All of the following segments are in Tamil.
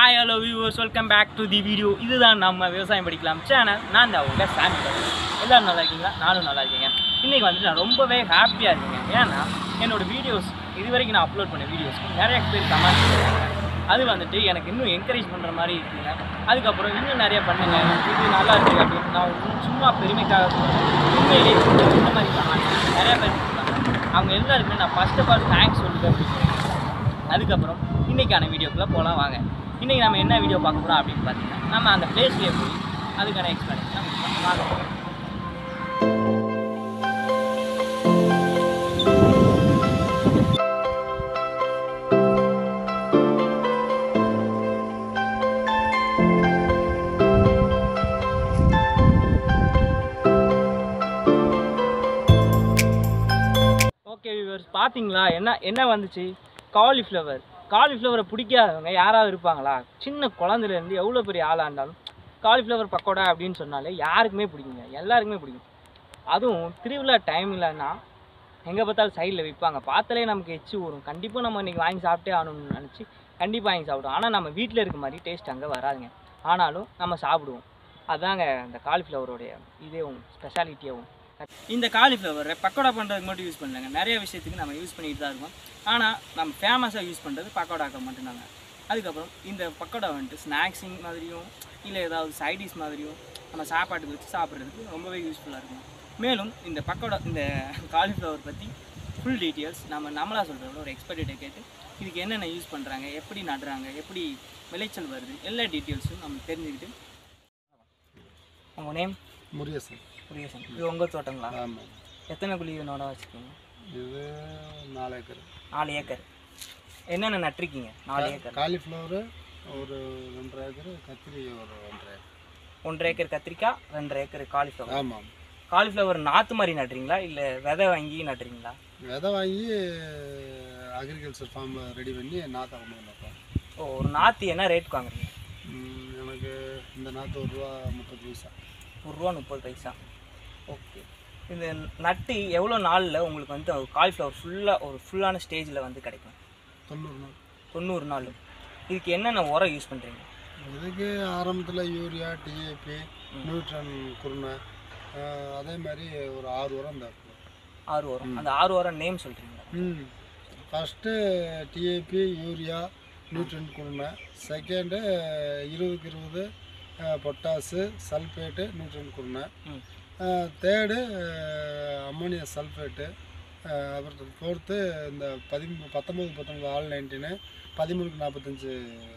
Hi hello viewers welcome back to the video இதுதான் நம்ம விவசாயம் படிக்கலாம் சேனல் நான் தான் உங்கள் சாமி எல்லாரும் நல்லா இருக்கீங்களா நானும் நல்லா இருக்கீங்க இன்றைக்கி வந்துட்டு நான் ரொம்பவே ஹாப்பியாக இருக்கேங்க ஏன்னா என்னோட வீடியோஸ் இது வரைக்கும் நான் அப்லோட் பண்ண வீடியோஸ்க்கு நிறைய பேர் கமெண்ட் பண்ணுறாங்க அது வந்துட்டு எனக்கு இன்னும் என்கரேஜ் பண்ணுற மாதிரி இருக்குங்க அதுக்கப்புறம் இன்னும் நிறைய பண்ணுங்க இது நல்லா இருக்குது அப்படின்னு நான் இன்னும் சும்மா பெருமைக்காக சொல்றேன். உண்மையிலேயே இந்த மாதிரி கமெண்ட் நிறைய பேர் இருக்காங்க அவங்க எல்லாருக்குமே நான் ஃபஸ்ட் ஆஃப் ஆல் தேங்க்ஸ் சொல்லிட்டு அப்படின்னு அதுக்கப்புறம் இன்றைக்கான வீடியோக்குள்ளே போகலாம் வாங்க இன்றைக்கி நம்ம என்ன வீடியோ பார்க்க போகிறோம் அப்படின்னு பார்த்தீங்கன்னா நம்ம அந்த பிளேஸ்லேயே போய் அதுக்கான எக்ஸ்பிளனேஷன் வாங்க போகலாம். ஓகே வியூவர்ஸ் பார்த்தீங்களா என்ன என்ன வந்துச்சு காலிஃப்ளவர் காலிஃப்ளவரை பிடிக்காதவங்க யாராவது இருப்பாங்களா சின்ன குழந்தைலேருந்து எவ்வளோ பெரிய ஆளாக இருந்தாலும் காலிஃப்ளவர் பக்கோடா அப்படின்னு சொன்னாலே யாருக்குமே பிடிக்குங்க எல்லாருக்குமே பிடிக்கும் அதுவும் திருவிழா டைம்லன்னா எங்கே பார்த்தாலும் சைடில் விற்பாங்க பார்த்தாலே நமக்கு எச்சு வரும் கண்டிப்பாக நம்ம இன்றைக்கி வாங்கி சாப்பிட்டே ஆகணும்னு நினச்சி கண்டிப்பாக வாங்கி சாப்பிடுவோம் ஆனால் நம்ம வீட்டில் இருக்க மாதிரி டேஸ்ட் அங்கே வராதுங்க ஆனாலும் நம்ம சாப்பிடுவோம் அதாங்க இந்த காலிஃப்ளவருடைய இதே ஸ்பெஷாலிட்டியாகவும் இந்த காலிஃப்ளவரை பக்கோடா பண்ணுறதுக்கு மட்டும் யூஸ் பண்ணலங்க நிறைய விஷயத்துக்கு நம்ம யூஸ் பண்ணிட்டு தான் இருக்கோம் ஆனால் நம்ம ஃபேமஸாக யூஸ் பண்ணுறது பக்கோடாக்கள் மட்டும்தாங்க அதுக்கப்புறம் இந்த பக்கோடா வந்துட்டு ஸ்நாக்ஸிங் மாதிரியும் இல்லை ஏதாவது சைடிஷ் மாதிரியும் நம்ம சாப்பாட்டுக்கு வச்சு சாப்பிட்றதுக்கு ரொம்பவே யூஸ்ஃபுல்லாக இருக்கும் மேலும் இந்த பக்கோடா இந்த காலிஃப்ளவர் பற்றி ஃபுல் டீட்டெயில்ஸ் நம்ம நம்மளா சொல்கிறத ஒரு எக்ஸ்பர்ட்டிட்ட கேட்டு இதுக்கு என்னென்ன யூஸ் பண்ணுறாங்க எப்படி நடுறாங்க எப்படி விளைச்சல் வருது எல்லா டீட்டெயில்ஸும் நம்ம தெரிஞ்சுக்கிட்டு உங்கள் நேம் முருகேசன் புரியசன் இது உங்கள் தோட்டங்களா ஆமாம் எத்தனை குழி நோட வச்சுருக்கீங்க இது நாலு ஏக்கர் நாலு ஏக்கர் என்னென்ன நட்டிருக்கீங்க நாலு ஏக்கர் காலிஃப்ளவரு ஒரு ரெண்டரை ஏக்கர் கத்திரி ஒரு ஒன்றரை ஏக்கர் ஒன்றரை ஏக்கர் கத்திரிக்காய் ரெண்டரை ஏக்கர் காலிஃப்ளவர் ஆமாம் காலிஃப்ளவர் நாற்று மாதிரி நட்டுறீங்களா இல்லை விதை வாங்கி நட்டுறீங்களா விதை வாங்கி அக்ரிகல்ச்சர் ஃபார்மில் ரெடி பண்ணி நாற்றை கொண்டு வந்தோம் ஓ ஒரு நாற்று என்ன ரேட்டுக்கு வாங்குறீங்க எனக்கு இந்த நாற்று ஒரு ரூபா முப்பது பைசா ஒரு ரூபா முப்பது பைசா ஓகே இந்த நட்டு எவ்வளோ நாளில் உங்களுக்கு வந்து காலிஃப்ளவர் ஃபுல்லாக ஒரு ஃபுல்லான ஸ்டேஜில் வந்து கிடைக்கும் தொண்ணூறு நாள் தொண்ணூறு நாள் இதுக்கு என்னென்ன உரம் யூஸ் பண்ணுறீங்க இதுக்கு ஆரம்பத்தில் யூரியா டிஏபி நியூட்ரன் குருணை ஆஹ், அதே மாதிரி ஒரு ஆறு உரம் இந்த ஆறு உரம் அந்த ஆறு உரம் நேம் சொல்கிறீங்களா ம் ஃபஸ்ட்டு டிஏபி யூரியா நியூட்ரன் குருணை செகண்டு இருபதுக்கு இருபது பொட்டாசு சல்ஃபேட்டு நியூட்ரன் குருணை ம் தேர்டு அம்மோனியா சல்ஃபேட்டு அப்புறம் ஃபோர்த்து இந்த பதிமூ பத்தொம்பது பத்தொம்பது ஆல் நைன்டீனு பதிமூணுக்கு நாற்பத்தஞ்சு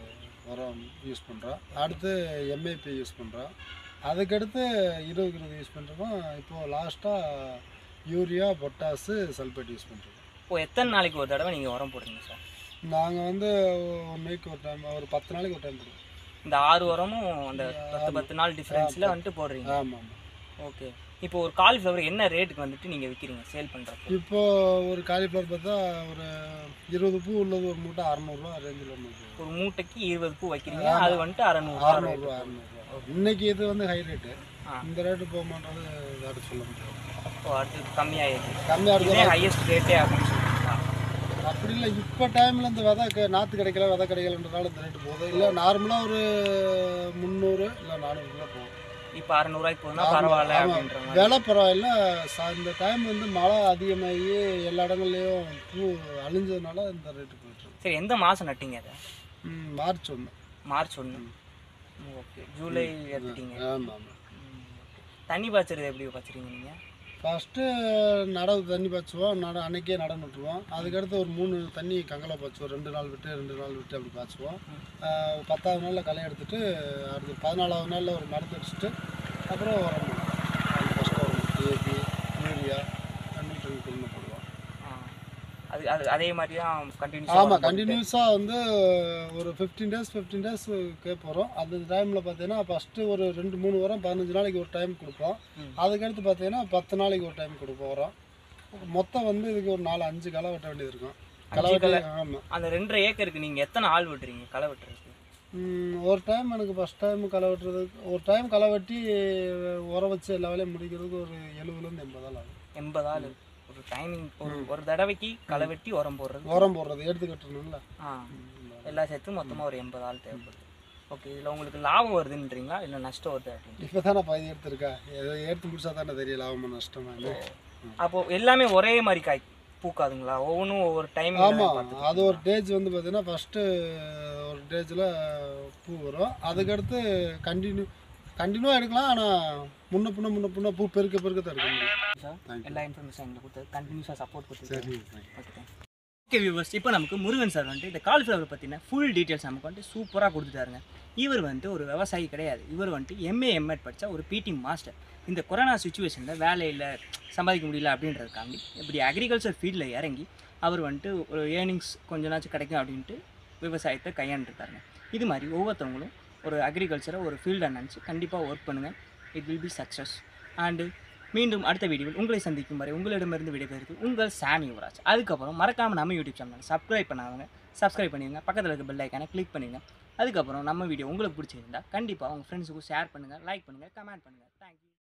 உரம் யூஸ் பண்ணுறோம் அடுத்து எம்ஏபி யூஸ் பண்ணுறோம் அதுக்கடுத்து இருபதுக்கு இருபது யூஸ் பண்ணுறோம் இப்போது லாஸ்ட்டாக யூரியா பொட்டாசு சல்ஃபேட் யூஸ் பண்ணுறோம் ஓ எத்தனை நாளைக்கு ஒரு தடவை நீங்கள் உரம் போடுறீங்க சார் நாங்கள் வந்து ஒன் வீக் ஒரு டைம் ஒரு பத்து நாளைக்கு ஒரு டைம் போடுவோம் இந்த ஆறு உரமும் அந்த பத்து பத்து நாள் டிஃப்ரென்ஸில் வந்துட்டு போடுறீங்க ஆமாம் ஆமாம் ஓகே இப்போ ஒரு காலிஃப்ளவர் என்ன ரேட்டுக்கு வந்துட்டு நீங்கள் விற்கிறீங்க சேல் பண்ணுறப்போ இப்போ ஒரு காலிஃப்ளவர் பார்த்தா ஒரு இருபது பூ உள்ளது ஒரு மூட்டை அறநூறுவா ரேஞ்சில் ஒன்று ஒரு மூட்டைக்கு இருபது பூ வைக்கிறீங்க அது வந்துட்டு அறநூறுவா அறநூறுவா அறநூறுவா இன்னைக்கு இது வந்து ஹை ரேட்டு ஆ. இந்த ரேட்டு போக மாட்டது அடுத்து சொல்ல முடியாது ஓ அடுத்து கம்மியாயிடுது கம்மியாக இதே இருக்கும் ஹையஸ்ட் ரேட்டே அப்படின்னு சொல்லிட்டீங்களா அப்படி இல்லை இப்போ டைமில் இந்த விதை க- நாற்று கிடைக்கல விதை கிடைக்கலன்றனால இந்த ரேட்டு போகுது இல்லை நார்மலாக ஒரு முந்நூறு இல்லை நானூறுக்குள்ள போகும் இப்போ அறநூறுவாய்க்கு போகுதுன்னா பரவாயில்ல ஆமா. அப்படின்ற மாதிரி விலை பரவாயில்ல ச- இந்த டைம் வந்து மழை அதிகமாகி எல்லா இடங்கள்லையும் பூ அழிஞ்சதுனால இந்த ரேட்டு போயிட்டுருக்கு சரி எந்த மாதம் நட்டீங்க அதை ம், மார்ச் ஒன்று மார்ச் ஒன்று ஓகே ஜூலை எடுத்துட்டீங்க ஆமாம் ஆமாம் ம், okay. தண்ணி பாய்ச்சறது எப்படி பாய்ச்சறீங்க நீங்கள் ஃபஸ்ட்டு நடவு தண்ணி பாய்ச்சுவோம் நட அன்னைக்கே நட நட்டுருவோம் அதுக்கடுத்து ஒரு மூணு தண்ணி கங்கலை பாய்ச்சுவோம் ரெண்டு நாள் விட்டு ரெண்டு நாள் விட்டு அப்படி பாய்ச்சுவோம் ஆஹ் பத்தாவது நாளில் களை எடுத்துட்டு அடுத்து பதினாலாவது நாளில் ஒரு மருந்து அடிச்சுட்டு அப்புறம் உரம் போடுவோம். அது ஃபஸ்ட்டு உரம் டிஏபி யூரியா நியூட்ரன் குழுமை போடுவோம் ஆ. அது அது அதே மாதிரி தான் ஆமாம் கண்டினியூஸ் கண்டினியூஸாக வந்து ஒரு ஃபிஃப்டீன் டேஸ் ஃபிஃப்டீன் டேஸ் கேட்போம் அந்த டைமில் பார்த்தீங்கன்னா ஃபஸ்ட்டு ஒரு ரெண்டு மூணு வாரம் பதினஞ்சு நாளைக்கு ஒரு டைம் கொடுப்போம் ம். அதுக்கடுத்து பார்த்தீங்கன்னா பத்து நாளைக்கு ஒரு டைம் கொடுப்போம் உரம் மொத்தம் வந்து இதுக்கு ஒரு நாலு அஞ்சு களை வெட்ட வேண்டியது இருக்கும் களை வெட்டி ஆமாம் அந்த ரெண்டரை ஏக்கருக்கு நீங்கள் எத்தனை ஆள் விட்டுறீங்க களை வெட்டுறதுக்கு ஒரு டைம் எனக்கு ஃபஸ்ட் டைம் களை வெட்டுறதுக்கு ஒரு டைம் களை வெட்டி உரம் வச்சு எல்லா வேலையும் முடிக்கிறதுக்கு ஒரு எழுபதுலேருந்து எண்பது ஆள் ஆகும் எண்பது ஆள் ஒரு டைமிங் ஒரு ஒரு தடவைக்கு களை வெட்டி உரம் போடுறது உரம் போடுறது எடுத்து கட்டணும்ல ஆ எல்லா சேர்த்து மொத்தமாக ஒரு எண்பது ஆள் தேவைப்படுது ஓகே இதில் உங்களுக்கு லாபம் வருதுன்றீங்களா இல்லை நஷ்டம் வருது அப்படின்னு இப்போ தானே பாதி எடுத்திருக்கா ஏதோ எடுத்து முடிச்சா தானே தெரியல லாபமா நஷ்டமா அப்போ எல்லாமே ஒரே மாதிரி காய் பூக்காதுங்களா ஒவ்வொன்றும் ஒவ்வொரு டைம் ஆமாம் அது ஒரு டேஜ் வந்து பார்த்தீங்கன்னா ஃபஸ்ட்டு ஒரு டேஜில் பூ வரும் அதுக்கடுத்து கண்டினியூ கண்டினியூவாக எடுக்கலாம் ஆனால் முன்ன பின்ன முன்ன பின்ன பூ பெருக்க பெருக்க தான் எடுக்க முடியும் சார் Thank you. எல்லா இன்ஃபர்மேஷன் எங்களுக்கு கொடுத்து கண்டினியூஸாக சப்போர்ட் கொடுத்து சரி ஓகே ஓகே வியூவர்ஸ் இப்போ நமக்கு முருகன் சார் வந்துட்டு இந்த காலிஃப்ளவர் பற்றின ஃபுல் டீட்டெயில்ஸ் நமக்கு வந்துட்டு சூப்பராக கொடுத்துட்டாருங்க இவர் வந்துட்டு ஒரு விவசாயி கிடையாது இவர் வந்துட்டு எம்ஏ எம்எட் படித்த ஒரு பிடி மாஸ்டர் இந்த கொரோனா சுச்சுவேஷனில் வேலையில் சம்பாதிக்க முடியல அப்படின்றதுக்காண்டி இப்படி அக்ரிகல்ச்சர் ஃபீல்டில் இறங்கி அவர் வந்துட்டு ஒரு ஏர்னிங்ஸ் கொஞ்ச நாச்சும் கிடைக்கும் அப்படின்ட்டு விவசாயத்தை கையாண்டுருக்காருங்க இது மாதிரி ஒவ்வொருத்தவங்களும் ஒரு அக்ரிகல்ச்சரை ஒரு ஃபீல்டை நினச்சி கண்டிப்பாக ஒர்க் பண்ணுங்கள் it will be success and மீண்டும் அடுத்த வீடியோவில் உங்களை சந்திக்கும் வரை உங்களிடமிருந்து விடைபெறுது உங்கள் சாமி யுவராஜ் அதுக்கப்புறம் மறக்காமல் நம்ம யூடியூப் சேனல் சப்ஸ்கிரைப் பண்ணாதவங்க சப்ஸ்கிரைப் பண்ணிடுங்க பக்கத்தில் இருக்க பெல் ஐக்கானை கிளிக் பண்ணிடுங்க அதுக்கப்புறம் நம்ம வீடியோ உங்களுக்கு பிடிச்சிருந்தா கண்டிப்பாக உங்கள் ஃப்ரெண்ட்ஸுக்கும் ஷேர் பண்ணுங்கள் லைக் பண்ணுங்கள் கமெண்ட் பண்ணுங்கள் தேங்க்யூ